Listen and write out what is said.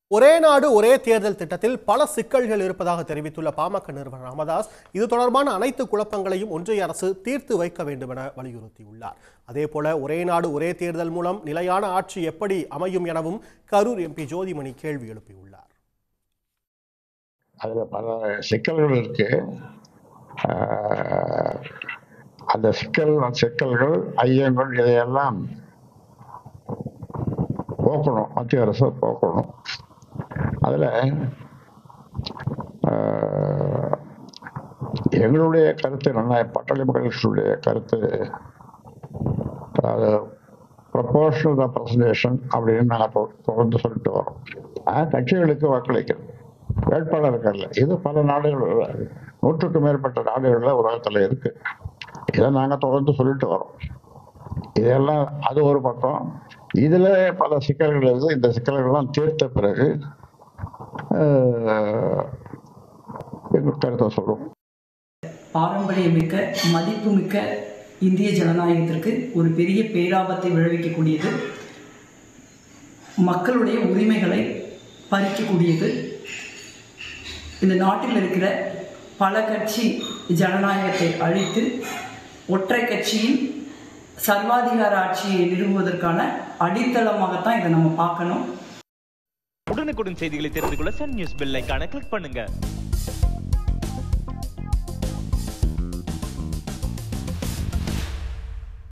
ஒரே நாடு ஒரே தேர்தல் திட்டத்தில் பல சிக்கல்கள் இருப்பதாக தெரிவித்துள்ள பாமக நிறுவனர் ராமதாஸ் இது தொடர்பான அனைத்து குழப்பங்களையும் ஒன்றிய அரசு தீர்த்து வைக்க வேண்டும் என வலியுறுத்தியுள்ளார் அதேபோல ஒரே நாடு ஒரே தேர்தல் மூலம் நிலையான ஆட்சி எப்படி அமையும் எனவும் கரூர் எம்பி ஜோதிமணி கேள்வி எழுப்பியுள்ளார் அதுல பல சிக்கல்கள் இருக்கு ஆஹ் அந்த சிக்கல் சிக்கல்கள் ஐயங்கள் இதையெல்லாம் போக்கணும் மத்திய அரசு போக்கணும் அதுல ஆஹ், எங்களுடைய கருத்து என்ன பட்டாளி மகளிர்களுடைய கருத்து அதாவது ப்ரொபோஷனல் ரெப்ரசன்டேஷன் அப்படின்னு நாங்கள் தொ- தொடர்ந்து சொல்லிட்டு வரோம் ஆஹ், கட்சிகளுக்கு வாக்களிக்கிறது வேட்பாளர்கள் இது பல நாடுகள் நூற்றுக்கும் மேற்பட்ட நாடுகளில் உலகத்தில் இருக்கு இதை நாங்கள் தொடர்ந்து சொல்லிட்டு வரோம் இதெல்லாம் அது ஒரு பக்கம் இதுல பல சிக்கல்கள் இருக்கு இந்த சிக்கல்கள்லாம் தீர்த்த பிறகு ஆஹ், எங்க கருத்தை சொல்லுவோம் பாரம்பரியமிக்க மதிப்புமிக்க இந்திய ஜனநாயகத்திற்கு ஒரு பெரிய பேராபத்தை விளைவிக்கக்கூடியது மக்களுடைய உரிமைகளை பறிக்கக்கூடியது இந்த நாட்டில் இருக்கிற பல கட்சி ஜனநாயகத்தை அழித்து ஒற்றை கட்சியின் சர்வாதிகார ஆட்சியை நிறுவுவதற்கான அடித்தளமாகத்தான் இதை நம்ம பார்க்கணும் உடனுக்குடன் செய்திகளை தெரிந்து கொள்ள சன் நியூஸ் பெல் ஐகானை கிளிக் பண்ணுங்க